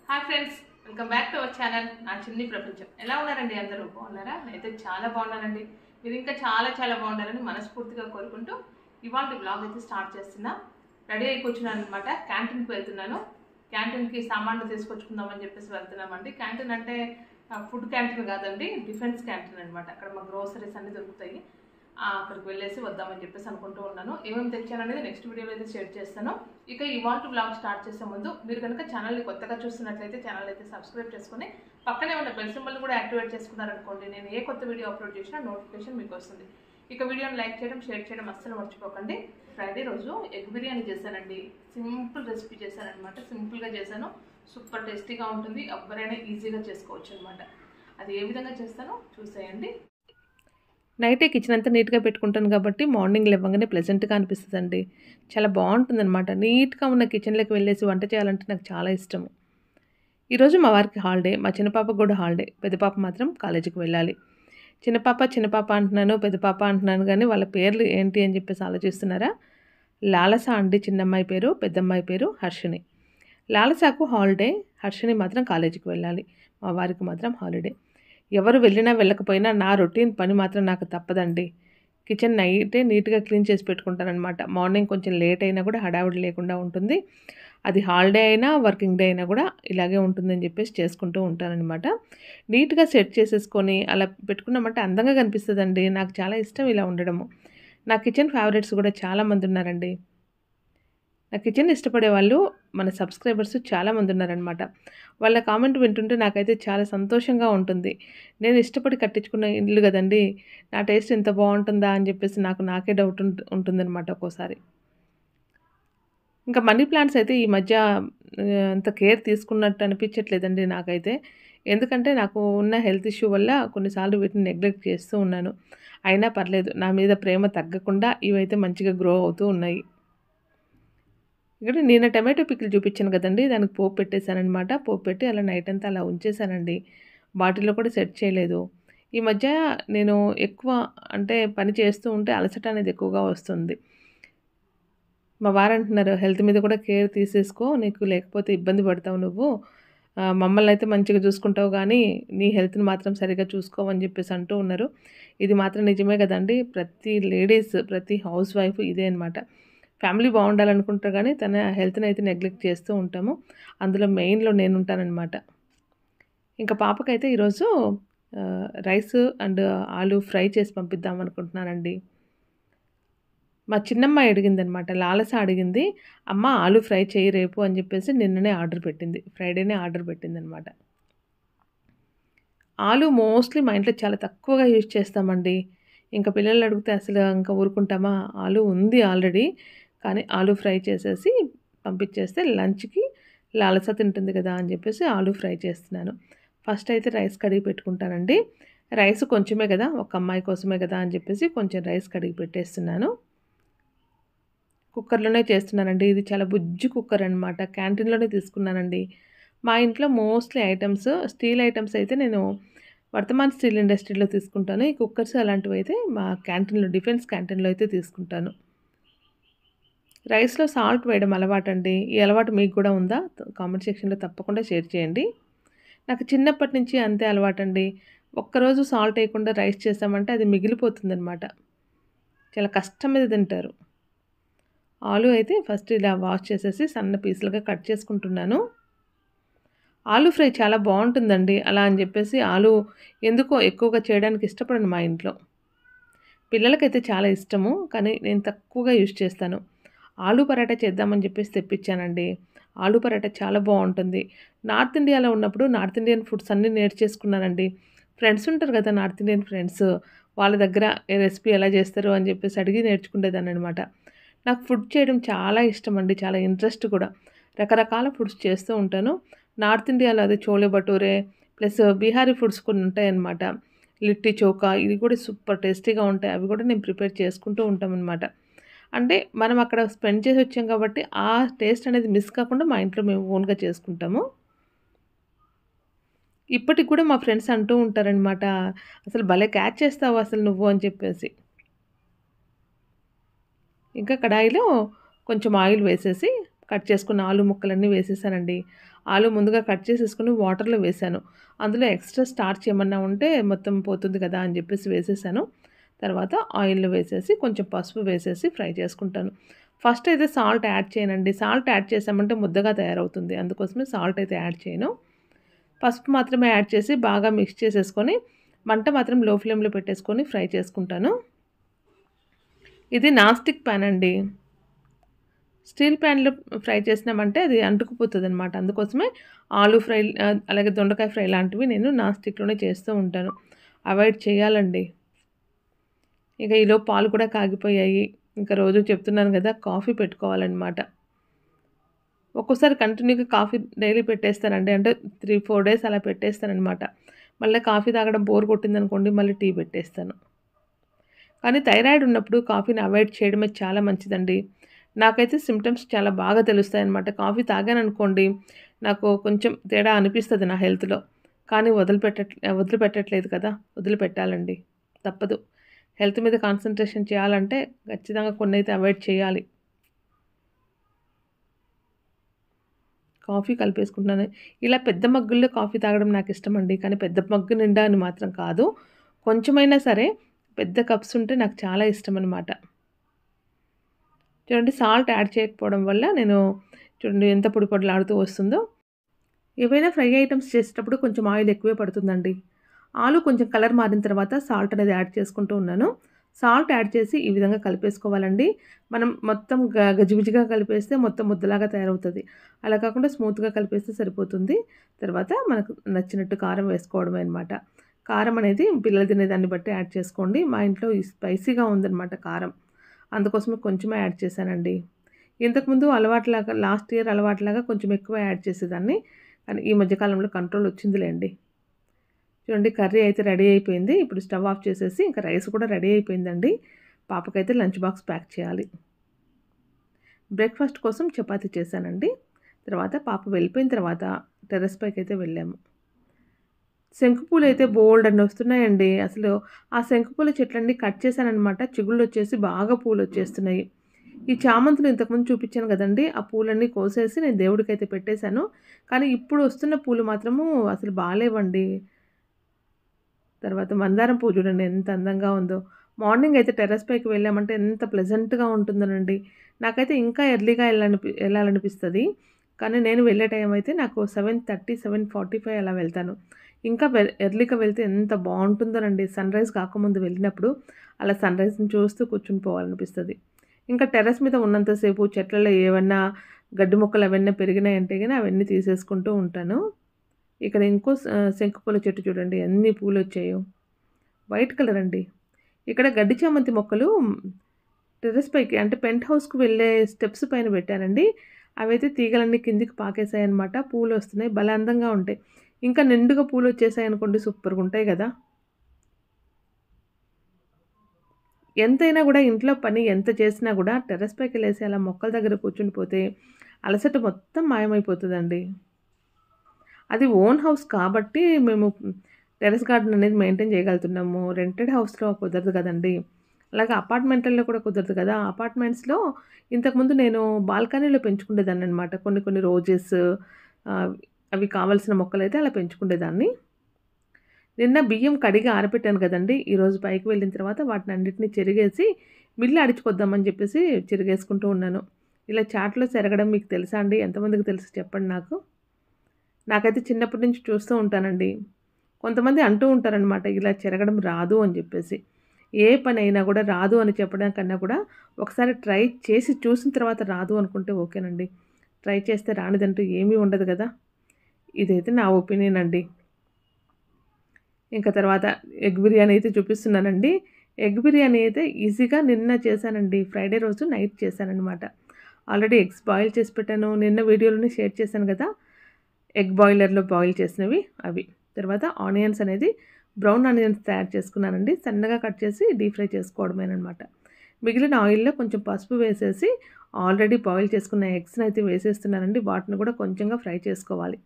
hi friends welcome back to our channel నా చిన్ని ప్రపంచం ఎలా ఉన్నారండి అందరూ బాగున్నారా నేనైతే చాలా బాగున్నానండి మీరు ఇంకా చాలా చాలా బాగుండాలని మనస్ఫూర్తిగా కోరుకుంటూ ఇవాళ బ్లాగ్ అయితే స్టార్ట్ చేస్తున్నా రెడీ అయి కూర్చున్నాను అనమాట క్యాంటీన్కి వెళ్తున్నాను క్యాంటీన్కి సామాన్లు తీసుకొచ్చుకుందామని చెప్పేసి వెళ్తున్నామండి క్యాంటీన్ అంటే ఫుడ్ క్యాంటీన్ కాదండి డిఫెన్స్ క్యాంటీన్ అనమాట అక్కడ మా గ్రోసరీస్ అన్ని దొరుకుతాయి ఆ, అక్కడికి వెళ్ళేసి వద్దామని చెప్పేసి అనుకుంటూ ఉన్నాను ఏమేమి తెచ్చాననేది నెక్స్ట్ వీడియోలో అయితే షేర్ చేస్తాను ఇక ఇవాళ బ్లాగ్ స్టార్ట్ చేసే ముందు మీరు కనుక ఛానల్ని కొత్తగా చూస్తున్నట్లయితే ఛానల్ అయితే సబ్స్క్రైబ్ చేసుకుని పక్కనే ఉన్న బెల్ సింబల్ కూడా యాక్టివేట్ చేసుకున్నారనుకోండి నేను ఏ కొత్త వీడియో అప్లోడ్ చేసినా నోటిఫికేషన్ మీకు వస్తుంది ఇక వీడియోని లైక్ చేయడం షేర్ చేయడం అస్సలు మర్చిపోకండి ఫ్రైడే రోజు ఎగ్ బిర్యానీ చేశానండి సింపుల్ రెసిపీ చేశానమాట సింపుల్గా చేశాను సూపర్ టేస్టీగా ఉంటుంది ఎవరైనా ఈజీగా చేసుకోవచ్చు అనమాట అది ఏ విధంగా చేస్తానో చూసేయండి నైటే కిచెన్ అంతా నీట్గా పెట్టుకుంటాను కాబట్టి మార్నింగ్ లేవగానే ప్లెజెంట్గా అనిపిస్తుందండి చాలా బాగుంటుంది అనమాట నీట్గా ఉన్న కిచెన్లోకి వెళ్ళేసి వంట చేయాలంటే నాకు చాలా ఇష్టము ఈరోజు మా వారికి హాలిడే మా చిన్న పాపకు కూడా హాలిడే పెద్ద పాప మాత్రం కాలేజీకి వెళ్ళాలి చిన్న పాప చిన్న పాప అంటున్నాను పెద్ద పాప అంటున్నాను కానీ వాళ్ళ పేర్లు ఏంటి అని చెప్పేసి ఆలోచిస్తున్నారా లాలస అండి చిన్నమ్మాయి పేరు పెద్దమ్మాయి పేరు హర్షిని లాలసాకు హాలిడే హర్షిని మాత్రం కాలేజీకి వెళ్ళాలి మా వారికి మాత్రం హాలిడే ఎవరు వెళ్ళినా వెళ్ళకపోయినా నా రొటీన్ పని మాత్రం నాకు తప్పదండి కిచెన్ నైటే నీట్గా క్లీన్ చేసి పెట్టుకుంటానమాట మార్నింగ్ కొంచెం లేట్ అయినా కూడా హడావిడి లేకుండా ఉంటుంది అది హాలిడే అయినా వర్కింగ్ డే అయినా కూడా ఇలాగే ఉంటుందని చెప్పేసి చేసుకుంటూ ఉంటానన్నమాట నీట్గా సెట్ చేసేసుకొని అలా పెట్టుకున్నామంటే అందంగా కనిపిస్తుందండి నాకు చాలా ఇష్టం ఇలా ఉండడము నా కిచెన్ ఫేవరెట్స్ కూడా చాలామంది ఉన్నారండి నా కిచెన్ ఇష్టపడే వాళ్ళు మన సబ్స్క్రైబర్స్ చాలామంది ఉన్నారనమాట వాళ్ళ కామెంట్ వింటుంటే నాకైతే చాలా సంతోషంగా ఉంటుంది నేను ఇష్టపడి కట్టించుకున్న ఇల్లు కదండి నా టేస్ట్ ఎంత బాగుంటుందా అని చెప్పేసి నాకు నాకే డౌట్ ఉంట ఉంటుందన్నమాట ఒక్కోసారి ఇంకా మనీ ప్లాంట్స్ అయితే ఈ మధ్య ఆ, అంత కేర్ తీసుకున్నట్టు అనిపించట్లేదండి నాకైతే ఎందుకంటే నాకు ఉన్న హెల్త్ ఇష్యూ వల్ల కొన్నిసార్లు వీటిని నెగ్లెక్ట్ చేస్తూ ఉన్నాను అయినా పర్లేదు నా మీద ప్రేమ తగ్గకుండా ఇవైతే మంచిగా గ్రో అవుతూ ఉన్నాయి ఇక్కడ నేను టమాటో పికిల్ చూపించాను కదండి దానికి పోపు పెట్టేశానమాట పోపు పెట్టి అలా నైట్ అంతా అలా ఉంచేసానండి బాటిల్లో కూడా సెట్ చేయలేదు ఈ మధ్య నేను ఎక్కువ అంటే పని చేస్తూ ఉంటే అలసట అనేది ఎక్కువగా వస్తుంది మా వారు అంటున్నారు హెల్త్ మీద కూడా కేర్ తీసేసుకో నీకు లేకపోతే ఇబ్బంది పడతావు నువ్వు ఆ, మమ్మల్ని అయితే మంచిగా చూసుకుంటావు కానీ నీ హెల్త్ని మాత్రం సరిగా చూసుకోవని చెప్పేసి అంటూ ఉన్నారు ఇది మాత్రం నిజమే కదండి ప్రతి లేడీస్ ప్రతి హౌస్ వైఫ్ ఇదే అనమాట ఫ్యామిలీ బాగుండాలనుకుంటారు కానీ తన హెల్త్ని అయితే నెగ్లెక్ట్ చేస్తూ ఉంటాము అందులో మెయిన్లో నేను ఉంటానన్నమాట ఇంకా పాపకైతే ఈరోజు ఆ, రైస్ అండ్ ఆలు ఫ్రై చేసి పంపిద్దాం అనుకుంటున్నానండి మా చిన్నమ్మాయి అడిగిందనమాట లాలస అడిగింది అమ్మ ఆలు ఫ్రై చేయి రేపు అని చెప్పేసి నిన్ననే ఆర్డర్ పెట్టింది ఫ్రైడేనే ఆర్డర్ పెట్టింది అనమాట ఆలు మోస్ట్లీ మా ఇంట్లో చాలా తక్కువగా యూజ్ చేస్తామండి ఇంకా పిల్లలు అడిగితే అసలు ఇంకా ఊరుకుంటామా ఆలు ఉంది ఆల్రెడీ కానీ ఆలు ఫ్రై చేసేసి పంపించేస్తే లంచ్కి లాలస తింటుంది కదా అని చెప్పేసి ఆలు ఫ్రై చేస్తున్నాను ఫస్ట్ అయితే రైస్ కడిగి పెట్టుకుంటానండి రైస్ కొంచెమే కదా ఒక అమ్మాయి కోసమే కదా అని చెప్పేసి కొంచెం రైస్ కడిగి పెట్టేస్తున్నాను కుక్కర్లోనే చేస్తున్నానండి ఇది చాలా బుజ్జి కుక్కర్ అనమాట క్యాంటీన్లోనే తీసుకున్నానండి మా ఇంట్లో మోస్ట్లీ ఐటమ్స్ స్టీల్ ఐటమ్స్ అయితే నేను వర్తమాన్ స్టీల్ ఇండస్ట్రీలో తీసుకుంటాను ఈ కుక్కర్స్ అలాంటివి అయితే మా క్యాంటీన్లో డిఫెన్స్ క్యాంటీన్లో అయితే తీసుకుంటాను రైస్లో సాల్ట్ వేయడం అలవాటు అండి ఈ అలవాటు మీకు కూడా ఉందా కామెంట్ సెక్షన్లో తప్పకుండా షేర్ చేయండి నాకు చిన్నప్పటి నుంచి అంతే అలవాటు అండి ఒక్కరోజు సాల్ట్ వేయకుండా రైస్ చేసామంటే అది మిగిలిపోతుందన్నమాట చాలా కష్టం మీద తింటారు ఆలు అయితే ఫస్ట్ ఇలా వాష్ చేసేసి సన్న పీసులుగా కట్ చేసుకుంటున్నాను ఆలు ఫ్రై చాలా బాగుంటుందండి అలా అని చెప్పేసి ఆలు ఎందుకో ఎక్కువగా చేయడానికి ఇష్టపడను మా ఇంట్లో పిల్లలకైతే చాలా ఇష్టము కానీ నేను తక్కువగా యూజ్ చేస్తాను ఆలు పరాటా చేద్దామని చెప్పేసి తెప్పించానండి ఆలు పరాటా చాలా బాగుంటుంది నార్త్ ఇండియాలో ఉన్నప్పుడు నార్త్ ఇండియన్ ఫుడ్స్ అన్నీ నేర్చేసుకున్నానండి ఫ్రెండ్స్ ఉంటారు కదా నార్త్ ఇండియన్ ఫ్రెండ్స్ వాళ్ళ దగ్గర ఏ రెసిపీ ఎలా చేస్తారు అని చెప్పేసి అడిగి నేర్చుకునేదాన్ని అనమాట నాకు ఫుడ్ చేయడం చాలా ఇష్టం అండి చాలా ఇంట్రెస్ట్ కూడా రకరకాల ఫుడ్స్ చేస్తూ ఉంటాను నార్త్ ఇండియాలో అదే చోలే భటూరే ప్లస్ బీహారీ ఫుడ్స్ కొన్ని ఉంటాయన్నమాట లిట్టి చోకా ఇది కూడా సూపర్ టేస్టీగా ఉంటాయి అవి కూడా నేను ప్రిపేర్ చేసుకుంటూ ఉంటామన్నమాట అంటే మనం అక్కడ స్పెండ్ చేసి వచ్చాం కాబట్టి ఆ టేస్ట్ అనేది మిస్ కాకుండా మా ఇంట్లో మేము ఓన్గా చేసుకుంటాము ఇప్పటికి కూడా మా ఫ్రెండ్స్ అంటూ ఉంటారనమాట అసలు భలే క్యాచ్ చేస్తావు అసలు నువ్వు అని చెప్పేసి ఇంకా కడాయిలో కొంచెం ఆయిల్ వేసేసి కట్ చేసుకున్న ఆలు ముక్కలన్నీ వేసేసానండి ఆలు ముందుగా కట్ చేసేసుకుని వాటర్లో వేసాను అందులో ఎక్స్ట్రా స్టార్చ్ ఏమన్నా ఉంటే మొత్తం పోతుంది కదా అని చెప్పేసి వేసేసాను తర్వాత ఆయిల్లో వేసేసి కొంచెం పసుపు వేసేసి ఫ్రై చేసుకుంటాను ఫస్ట్ అయితే సాల్ట్ యాడ్ చేయనండి సాల్ట్ యాడ్ చేసామంటే ముద్దగా తయారవుతుంది అందుకోసమే సాల్ట్ అయితే యాడ్ చేయను పసుపు మాత్రమే యాడ్ చేసి బాగా మిక్స్ చేసేసుకొని మంట మాత్రం లో ఫ్లేమ్లో పెట్టేసుకొని ఫ్రై చేసుకుంటాను ఇది నాస్టిక్ ప్యాన్ అండి స్టీల్ ప్యాన్లో ఫ్రై చేసినామంటే అది అంటుకుపోతుంది అనమాట అందుకోసమే ఆలు ఫ్రై అలాగే దొండకాయ ఫ్రై లాంటివి నేను నా స్టిక్లోనే చేస్తూ ఉంటాను అవాయిడ్ చేయాలండి ఇక ఈలో పాలు కూడా కాగిపోయాయి ఇంకా రోజు చెప్తున్నాను కదా కాఫీ పెట్టుకోవాలన్నమాట ఒక్కోసారి కంటిన్యూగా కాఫీ డైలీ పెట్టేస్తానండి అంటే త్రీ ఫోర్ డేస్ అలా పెట్టేస్తానమాట మళ్ళీ కాఫీ తాగడం బోర్ కొట్టిందనుకోండి మళ్ళీ టీ పెట్టేస్తాను కానీ థైరాయిడ్ ఉన్నప్పుడు కాఫీని అవాయిడ్ చేయడమే చాలా మంచిదండి నాకైతే సిమ్టమ్స్ చాలా బాగా తెలుస్తాయి అన్నమాట కాఫీ తాగాను అనుకోండి నాకు కొంచెం తేడా అనిపిస్తుంది నా హెల్త్లో కానీ వదిలిపెట్ట వదిలిపెట్టట్లేదు కదా వదిలిపెట్టాలండి తప్పదు హెల్త్ మీద కాన్సన్ట్రేషన్ చేయాలంటే ఖచ్చితంగా కొన్ని అయితే అవాయిడ్ చేయాలి కాఫీ కలిపేసుకుంటున్నాను ఇలా పెద్ద మగ్గుల్లో కాఫీ తాగడం నాకు ఇష్టం అండి కానీ పెద్ద మగ్గు నిండా అని మాత్రం కాదు కొంచెమైనా సరే పెద్ద కప్స్ ఉంటే నాకు చాలా ఇష్టం అనమాట చూడండి సాల్ట్ యాడ్ చేయకపోవడం వల్ల నేను చూడండి ఎంత పొడి పొడిలాడుతూ వస్తుందో ఏవైనా ఫ్రై ఐటమ్స్ చేసేటప్పుడు కొంచెం ఆయిల్ ఎక్కువే పడుతుందండి ఆలు కొంచెం కలర్ మారిన తర్వాత సాల్ట్ అనేది యాడ్ చేసుకుంటూ ఉన్నాను సాల్ట్ యాడ్ చేసి ఈ విధంగా కలిపేసుకోవాలండి మనం మొత్తం గ గజిబిజిగా కలిపేస్తే మొత్తం ముద్దలాగా తయారవుతుంది అలా కాకుండా స్మూత్గా కలిపేస్తే సరిపోతుంది తర్వాత మనకు నచ్చినట్టు కారం వేసుకోవడమే అనమాట కారం అనేది పిల్లలు తినేదాన్ని బట్టి యాడ్ చేసుకోండి మా ఇంట్లో స్పైసీగా ఉందన్నమాట కారం అందుకోసమే కొంచెమే యాడ్ చేశానండి ఇంతకుముందు అలవాట్లాగా లాస్ట్ ఇయర్ అలవాట్లాగా కొంచెం ఎక్కువ యాడ్ చేసేదాన్ని కానీ ఈ మధ్యకాలంలో కంట్రోల్ వచ్చిందిలేండి చూడండి కర్రీ అయితే రెడీ అయిపోయింది ఇప్పుడు స్టవ్ ఆఫ్ చేసేసి ఇంకా రైస్ కూడా రెడీ అయిపోయిందండి పాపకైతే లంచ్ బాక్స్ ప్యాక్ చేయాలి బ్రేక్ఫాస్ట్ కోసం చపాతీ చేశానండి తర్వాత పాప వెళ్ళిపోయిన తర్వాత టెర్రస్ పైకి అయితే వెళ్ళాము శంకుపూలు అయితే బోల్డ్ అని వస్తున్నాయండి అసలు ఆ శంకుపూల చెట్లన్నీ కట్ చేశానమాట చిగుళ్ళు వచ్చేసి బాగా పూలు వచ్చేస్తున్నాయి ఈ చామంతులు ఇంతకుముందు చూపించాను కదండి ఆ పూలన్నీ కోసేసి నేను దేవుడికి అయితే పెట్టేశాను కానీ ఇప్పుడు వస్తున్న పూలు మాత్రము అసలు బాగాలేవండి తర్వాత మందారం పువ్వు చూడండి ఎంత అందంగా ఉందో మార్నింగ్ అయితే టెర్రస్ పైకి వెళ్ళామంటే ఎంత ప్లెజెంట్గా ఉంటుందనండి నాకైతే ఇంకా ఎర్లీగా వెళ్ళాలనిపి వెళ్ళాలనిపిస్తుంది కానీ నేను వెళ్ళే టైం అయితే నాకు seven thirty seven forty five అలా వెళ్తాను ఇంకా వె ఎర్లీగా వెళ్తే ఎంత బాగుంటుందోనండి సన్ రైజ్ కాకముందు వెళ్ళినప్పుడు అలా సన్ రైజ్ని చూస్తూ కూర్చుని పోవాలనిపిస్తుంది ఇంకా టెర్రస్ మీద ఉన్నంతసేపు చెట్లలో ఏమన్నా గడ్డి మొక్కలు అవన్నీ పెరిగినాయంటే కానీ అవన్నీ తీసేసుకుంటూ ఉంటాను ఇక్కడ ఇంకో శంకుపూల చెట్టు చూడండి ఎన్ని పూలు వచ్చాయో వైట్ కలర్ అండి ఇక్కడ గడ్డి చామంతి మొక్కలు టెర్రస్ పైకి అంటే పెంట్ హౌస్కి వెళ్ళే స్టెప్స్ పైన పెట్టానండి అవైతే తీగలన్నీ కిందికి పాకేసాయి అనమాట పూలు వస్తున్నాయి భలే అందంగా ఉంటాయి ఇంకా నిండుగా పూలు వచ్చేసాయి అనుకోండి సూపర్గా ఉంటాయి కదా ఎంతైనా కూడా ఇంట్లో పని ఎంత చేసినా కూడా టెర్రస్ పైకి వెళ్ళేసి అలా మొక్కల దగ్గర కూర్చుని పోతే అలసట మొత్తం మాయమైపోతుందండి అది ఓన్ హౌస్ కాబట్టి మేము టెర్రస్ గార్డెన్ అనేది మెయింటైన్ చేయగలుగుతున్నాము రెంటెడ్ హౌస్లో కుదరదు కదండి అలాగే అపార్ట్మెంట్లలో కూడా కుదరదు కదా అపార్ట్మెంట్స్లో ఇంతకుముందు నేను బాల్కనీలో పెంచుకునేదాన్ని అనమాట కొన్ని కొన్ని రోజెస్ అవి కావాల్సిన మొక్కలు అయితే అలా పెంచుకునేదాన్ని నిన్న బియ్యం కడిగి ఆరబెట్టాను కదండి ఈరోజు పైకి వెళ్ళిన తర్వాత వాటిని అన్నిటిని చెరిగేసి మిల్లు అడిచిపోద్దామని చెప్పేసి చెరిగేసుకుంటూ ఉన్నాను ఇలా చాట్లో చెరగడం మీకు తెలుసా అండి ఎంతమందికి తెలుసు చెప్పండి నాకు నాకైతే చిన్నప్పటి నుంచి చూస్తూ ఉంటానండి కొంతమంది అంటూ ఉంటారనమాట ఇలా చెరగడం రాదు అని చెప్పేసి ఏ పని అయినా కూడా రాదు అని చెప్పడం కన్నా కూడా ఒకసారి ట్రై చేసి చూసిన తర్వాత రాదు అనుకుంటే ఓకేనండి ట్రై చేస్తే రానిదంటూ ఏమీ ఉండదు కదా ఇదైతే నా ఒపీనియన్ అండి ఇంకా తర్వాత ఎగ్ బిర్యానీ అయితే చూపిస్తున్నానండి ఎగ్ బిర్యానీ అయితే ఈజీగా నిన్న చేశానండి ఫ్రైడే రోజు నైట్ చేశానఅనమాట ఆల్రెడీ ఎగ్స్ బాయిల్ చేసి పెట్టాను నిన్న వీడియోలోనే షేర్ చేశాను కదా ఎగ్ బాయిలర్లో బాయిల్ చేసినవి అవి తర్వాత ఆనియన్స్ అనేది బ్రౌన్ ఆనియన్స్ తయారు చేసుకున్నానండి సన్నగా కట్ చేసి డీప్ ఫ్రై చేసుకోవడమేనమాట మిగిలిన ఆయిల్లో కొంచెం పసుపు వేసేసి ఆల్రెడీ బాయిల్ చేసుకున్న ఎగ్స్ని అయితే వేసేస్తున్నానండి వాటిని కూడా కొంచెంగా ఫ్రై చేసుకోవాలి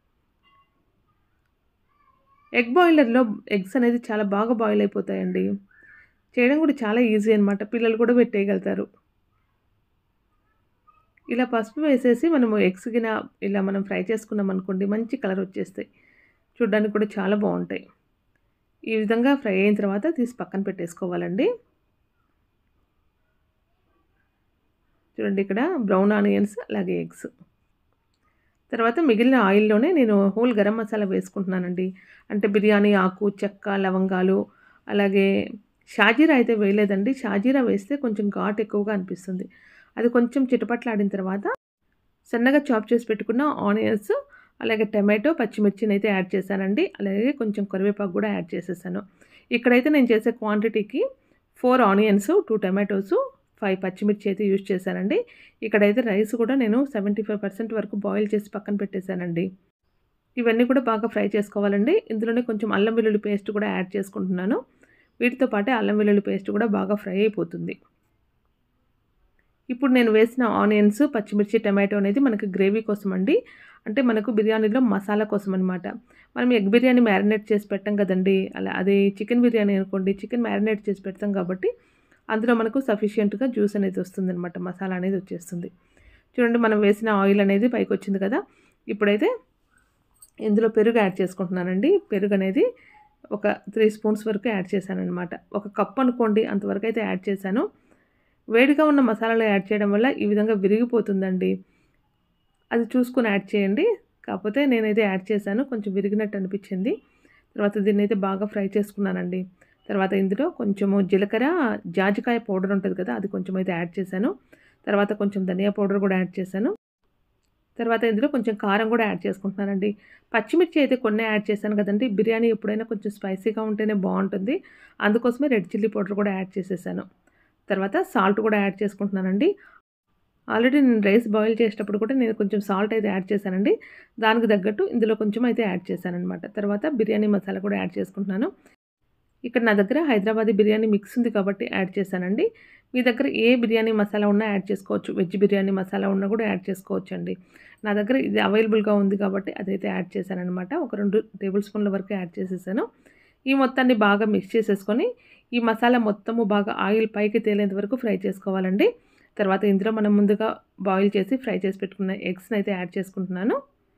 ఎగ్ బాయిలర్లో ఎగ్స్ అనేది చాలా బాగా బాయిల్ అయిపోతాయండి చేయడం కూడా చాలా ఈజీ అనమాట పిల్లలు కూడా పెట్టేయగలుగుతారు ఇలా పసుపు వేసేసి మనము ఎగ్స్ గిన ఇలా మనం ఫ్రై చేసుకున్నాం అనుకోండి మంచి కలర్ వచ్చేస్తాయి చూడ్డానికి కూడా చాలా బాగుంటాయి ఈ విధంగా ఫ్రై అయిన తర్వాత తీసి పక్కన పెట్టేసుకోవాలండి చూడండి ఇక్కడ బ్రౌన్ ఆనియన్స్ అలాగే ఎగ్స్ తర్వాత మిగిలిన ఆయిల్లోనే నేను హోల్ గరం మసాలా వేసుకుంటున్నానండి అంటే బిర్యానీ ఆకు చెక్క లవంగాలు అలాగే షాజీరా అయితే వేయలేదండి షాజీరా వేస్తే కొంచెం ఘాట్ ఎక్కువగా అనిపిస్తుంది అది కొంచెం చిటపట్లాడిన తర్వాత సన్నగా చాప్ చేసి పెట్టుకున్న ఆనియన్స్ అలాగే టమాటో పచ్చిమిర్చిని అయితే యాడ్ చేశానండి అలాగే కొంచెం కరివేపాకు కూడా యాడ్ చేసేసాను ఇక్కడైతే నేను చేసే క్వాంటిటీకి four onions two tomatoes five పచ్చిమిర్చి అయితే యూజ్ చేశానండి ఇక్కడైతే రైస్ కూడా నేను సెవెంటీ ఫైవ్ పర్సెంట్ వరకు బాయిల్ చేసి పక్కన పెట్టేశానండి ఇవన్నీ కూడా బాగా ఫ్రై చేసుకోవాలండి ఇందులోనే కొంచెం అల్లం వెల్లుల్లి పేస్ట్ కూడా యాడ్ చేసుకుంటున్నాను వీటితో పాటే అల్లం వెల్లుల్లి పేస్ట్ కూడా బాగా ఫ్రై అయిపోతుంది ఇప్పుడు నేను వేసిన ఆనియన్స్ పచ్చిమిర్చి టమాటో అనేది మనకి గ్రేవీ కోసం అండి అంటే మనకు బిర్యానీలో మసాలా కోసం అనమాట మనం ఎగ్ బిర్యానీ మ్యారినేట్ చేసి పెట్టాం కదండి అలా అది చికెన్ బిర్యానీ అనుకోండి చికెన్ మ్యారినేట్ చేసి పెడతాం కాబట్టి అందులో మనకు సఫిషియెంట్గా జ్యూస్ అనేది వస్తుంది అనమాట మసాలా అనేది వచ్చేస్తుంది చూడండి మనం వేసిన ఆయిల్ అనేది పైకి వచ్చింది కదా ఇప్పుడైతే ఇందులో పెరుగు యాడ్ చేసుకుంటున్నానండి పెరుగు అనేది ఒక త్రీ స్పూన్స్ వరకు యాడ్ చేశాను అనమాట ఒక కప్ అనుకోండి అంతవరకు అయితే యాడ్ చేశాను వేడిగా ఉన్న మసాలాలు యాడ్ చేయడం వల్ల ఈ విధంగా విరిగిపోతుందండి అది చూసుకుని యాడ్ చేయండి కాకపోతే నేనైతే యాడ్ చేశాను కొంచెం విరిగినట్టు అనిపించింది తర్వాత దీన్ని అయితే బాగా ఫ్రై చేసుకున్నానండి తర్వాత ఇందులో కొంచెము జీలకర్ర జాజికాయ పౌడర్ ఉంటుంది కదా అది కొంచెం అయితే యాడ్ చేశాను తర్వాత కొంచెం ధనియా పౌడర్ కూడా యాడ్ చేశాను తర్వాత ఇందులో కొంచెం కారం కూడా యాడ్ చేసుకుంటున్నానండి పచ్చిమిర్చి అయితే కొన్ని యాడ్ చేశాను కదండి బిర్యానీ ఎప్పుడైనా కొంచెం స్పైసీగా ఉంటేనే బాగుంటుంది అందుకోసమే రెడ్ చిల్లీ పౌడర్ కూడా యాడ్ చేసేసాను తర్వాత సాల్ట్ కూడా యాడ్ చేసుకుంటున్నానండి ఆల్రెడీ నేను రైస్ బాయిల్ చేసేటప్పుడు కూడా నేను కొంచెం సాల్ట్ అయితే యాడ్ చేశానండి దానికి తగ్గట్టు ఇందులో కొంచెం అయితే యాడ్ చేశానమాట తర్వాత బిర్యానీ మసాలా కూడా యాడ్ చేసుకుంటున్నాను ఇక్కడ నా దగ్గర హైదరాబాదీ బిర్యానీ మిక్స్ ఉంది కాబట్టి యాడ్ చేశానండి మీ దగ్గర ఏ బిర్యానీ మసాలా ఉన్నా యాడ్ చేసుకోవచ్చు వెజ్ బిర్యానీ మసాలా ఉన్నా కూడా యాడ్ చేసుకోవచ్చు అండి నా దగ్గర ఇది అవైలబుల్గా ఉంది కాబట్టి అదైతే యాడ్ చేశానమాట ఒక రెండు టేబుల్ స్పూన్ల వరకు యాడ్ చేసేసాను ఈ మొత్తాన్ని బాగా మిక్స్ చేసేసుకొని ఈ మసాలా మొత్తము బాగా ఆయిల్ పైకి తేలేంత వరకు ఫ్రై చేసుకోవాలండి తర్వాత ఇందులో మనం ముందుగా బాయిల్ చేసి ఫ్రై చేసి పెట్టుకున్న ఎగ్స్ని అయితే యాడ్ చేసుకుంటున్నాను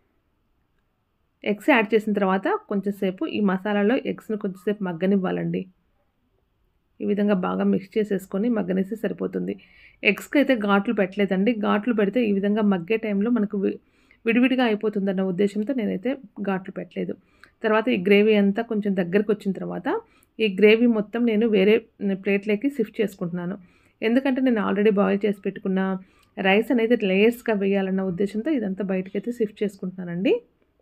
ఎగ్స్ యాడ్ చేసిన తర్వాత కొంచెంసేపు ఈ మసాలాలో ఎగ్స్ని కొంచెంసేపు మగ్గనివ్వాలండి ఈ విధంగా బాగా మిక్స్ చేసేసుకొని మగ్గనేసి సరిపోతుంది ఎగ్స్కి అయితే ఘాట్లు పెట్టలేదండి ఘాట్లు పెడితే ఈ విధంగా మగ్గే టైంలో మనకు విడివిడిగా అయిపోతుందన్న ఉద్దేశంతో నేనైతే ఘాట్లు పెట్టలేదు తర్వాత ఈ గ్రేవీ అంతా కొంచెం దగ్గరకు వచ్చిన తర్వాత ఈ గ్రేవీ మొత్తం నేను వేరే ప్లేట్లోకి షిఫ్ట్ చేసుకుంటున్నాను ఎందుకంటే నేను ఆల్రెడీ బాయిల్ చేసి పెట్టుకున్న రైస్ అనేది లేయర్స్గా వేయాలన్న ఉద్దేశంతో ఇదంతా బయటకైతే షిఫ్ట్ చేసుకుంటున్నానండి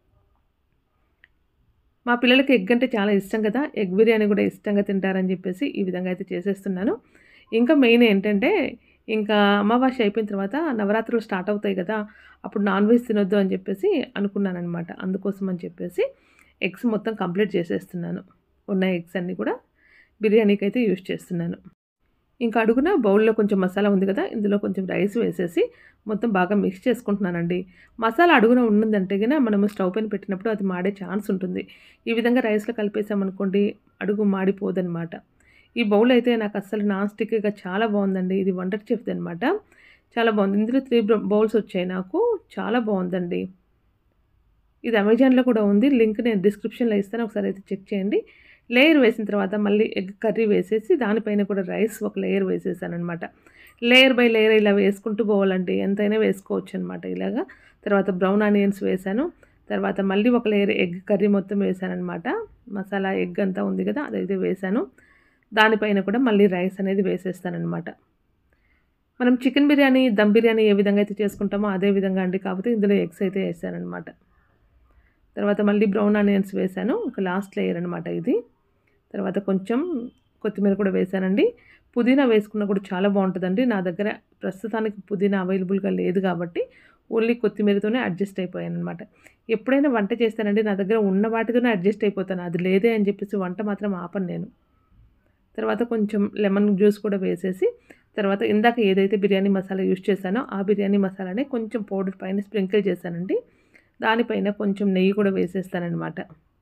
మా పిల్లలకి ఎగ్ అంటే చాలా ఇష్టం కదా ఎగ్ బిర్యానీ కూడా ఇష్టంగా తింటారని చెప్పేసి ఈ విధంగా అయితే చేసేస్తున్నాను ఇంకా మెయిన్ ఏంటంటే ఇంకా అమావాస్య అయిపోయిన తర్వాత నవరాత్రులు స్టార్ట్ అవుతాయి కదా అప్పుడు నాన్ వెజ్ తినొద్దు అని చెప్పేసి అనుకున్నాను అనమాట అందుకోసం అని చెప్పేసి ఎగ్స్ మొత్తం కంప్లీట్ చేసేస్తున్నాను ఉన్న ఎగ్స్ అన్నీ కూడా బిర్యానీకి అయితే యూజ్ చేస్తున్నాను ఇంకా అడుగున బౌల్లో కొంచెం మసాలా ఉంది కదా ఇందులో కొంచెం రైస్ వేసేసి మొత్తం బాగా మిక్స్ చేసుకుంటున్నానండి మసాలా అడుగున ఉన్నదంటే కనుక మనము స్టవ్ పైన పెట్టినప్పుడు అది మాడే ఛాన్స్ ఉంటుంది ఈ విధంగా రైస్లో కలిపేసామనుకోండి అడుగు మాడిపోదనమాట ఈ బౌల్ అయితే నాకు అస్సలు నాన్ స్టిక్గా చాలా బాగుందండి ఇది వండర్ చెఫ్ది అనమాట చాలా బాగుంది ఇందులో త్రీ బౌల్స్ వచ్చాయి నాకు చాలా బాగుందండి ఇది అమెజాన్లో కూడా ఉంది లింక్ నేను డిస్క్రిప్షన్లో ఇస్తాను ఒకసారి అయితే చెక్ చేయండి లేయర్ వేసిన తర్వాత మళ్ళీ ఎగ్ కర్రీ వేసేసి దానిపైన కూడా రైస్ ఒక లేయర్ వేసేసాను అనమాట లేయర్ బై లేయర్ ఇలా వేసుకుంటూ పోవాలండి ఎంతైనా వేసుకోవచ్చు అనమాట ఇలాగా తర్వాత బ్రౌన్ ఆనియన్స్ వేసాను తర్వాత మళ్ళీ ఒక లేయర్ ఎగ్ కర్రీ మొత్తం వేసాను అనమాట మసాలా ఎగ్ అంతా ఉంది కదా అదైతే వేసాను దానిపైన కూడా మళ్ళీ రైస్ అనేది వేసేస్తానమాట మనం చికెన్ బిర్యానీ దమ్ బిర్యానీ ఏ విధంగా అయితే చేసుకుంటామో అదే విధంగా అండి కాకపోతే ఇందులో ఎగ్స్ అయితే వేసానమాట తర్వాత మళ్ళీ బ్రౌన్ ఆనియన్స్ వేసాను ఒక లాస్ట్ లేయర్ అనమాట ఇది తర్వాత కొంచెం కొత్తిమీర కూడా వేసానండి పుదీనా వేసుకున్నా కూడా చాలా బాగుంటుందండి నా దగ్గర ప్రస్తుతానికి పుదీనా అవైలబుల్గా లేదు కాబట్టి ఓన్లీ కొత్తిమీరతోనే అడ్జస్ట్ అయిపోయాను అనమాట ఎప్పుడైనా వంట చేస్తానండి నా దగ్గర ఉన్న వాటితోనే అడ్జస్ట్ అయిపోతాను అది లేదే అని చెప్పేసి వంట మాత్రం ఆపను నేను తర్వాత కొంచెం లెమన్ జ్యూస్ కూడా వేసేసి తర్వాత ఇందాక ఏదైతే బిర్యానీ మసాలా యూజ్ చేశానో ఆ బిర్యానీ మసాలానే కొంచెం పౌడర్ పైన స్ప్రింకిల్ చేశానండి దానిపైన కొంచెం నెయ్యి కూడా వేసేస్తానమాట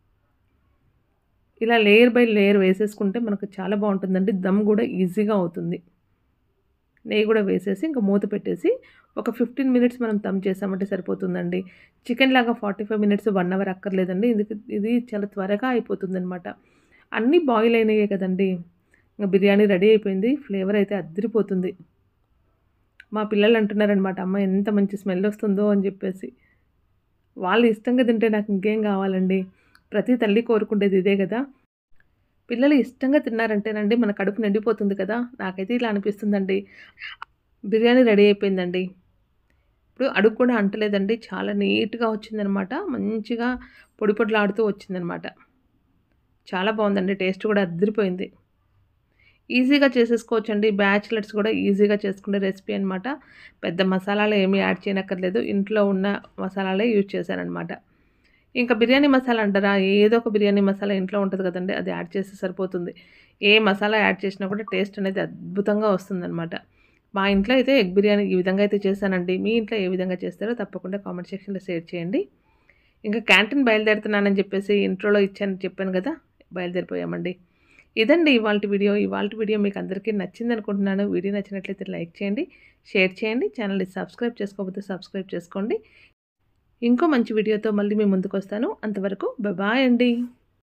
ఇలా లేయర్ బై లేయర్ వేసేసుకుంటే మనకు చాలా బాగుంటుందండి దమ్ కూడా ఈజీగా అవుతుంది నెయ్యి కూడా వేసేసి ఇంకా మూత పెట్టేసి ఒక ఫిఫ్టీన్ మినిట్స్ మనం దమ్ చేసామంటే సరిపోతుందండి చికెన్ లాగా forty five minutes one hour అక్కర్లేదండి ఇది ఇది చాలా త్వరగా అయిపోతుంది అనమాట అన్నీ బాయిల్ అయినాయే కదండి ఇంకా బిర్యానీ రెడీ అయిపోయింది ఫ్లేవర్ అయితే అద్దరిపోతుంది మా పిల్లలు అంటున్నారనమాట అమ్మ ఎంత మంచి స్మెల్ వస్తుందో అని చెప్పేసి వాళ్ళు ఇష్టంగా తింటే నాకు ఇంకేం కావాలండి ప్రతి తల్లి కోరుకుండేది ఇదే కదా పిల్లలు ఇష్టంగా తిన్నారంటేనండి మన కడుపు నిండిపోతుంది కదా నాకైతే ఇలా అనిపిస్తుందండి బిర్యానీ రెడీ అయిపోయిందండి ఇప్పుడు అడుగు కూడా అంటలేదండి చాలా నీట్గా వచ్చిందనమాట మంచిగా పొడి పొడిలాడుతూ వచ్చిందనమాట చాలా బాగుందండి టేస్ట్ కూడా అద్దరిపోయింది ఈజీగా చేసేసుకోవచ్చండి బ్యాచిలర్స్ కూడా ఈజీగా చేసుకునే రెసిపీ అనమాట పెద్ద మసాలాలు ఏమీ యాడ్ చేయనక్కర్లేదు ఇంట్లో ఉన్న మసాలాలే యూజ్ చేశానమాట ఇంకా బిర్యానీ మసాలా అంటారా ఏదో ఒక బిర్యానీ మసాలా ఇంట్లో ఉంటుంది కదండి అది యాడ్ చేస్తే సరిపోతుంది ఏ మసాలా యాడ్ చేసినా కూడా టేస్ట్ అనేది అద్భుతంగా వస్తుందన్నమాట మా ఇంట్లో అయితే ఎగ్ బిర్యానీ ఈ విధంగా అయితే చేశానండి మీ ఇంట్లో ఏ విధంగా చేస్తారో తప్పకుండా కామెంట్ సెక్షన్లో షేర్ చేయండి ఇంకా క్యాంటీన్ బయలుదేరుతున్నానని చెప్పేసి ఇంట్రోలో ఇచ్చానని చెప్పాను కదా బయలుదేరిపోయామండి ఇదండి ఇవాళ వీడియో ఇవాళ వీడియో మీకు అందరికీ నచ్చింది అనుకుంటున్నాను వీడియో నచ్చినట్లయితే లైక్ చేయండి షేర్ చేయండి ఛానల్ని సబ్స్క్రైబ్ చేసుకోకపోతే సబ్స్క్రైబ్ చేసుకోండి ఇంకో మంచి వీడియోతో మళ్ళీ మీ ముందుకు వస్తాను అంతవరకు బాయ్ అండి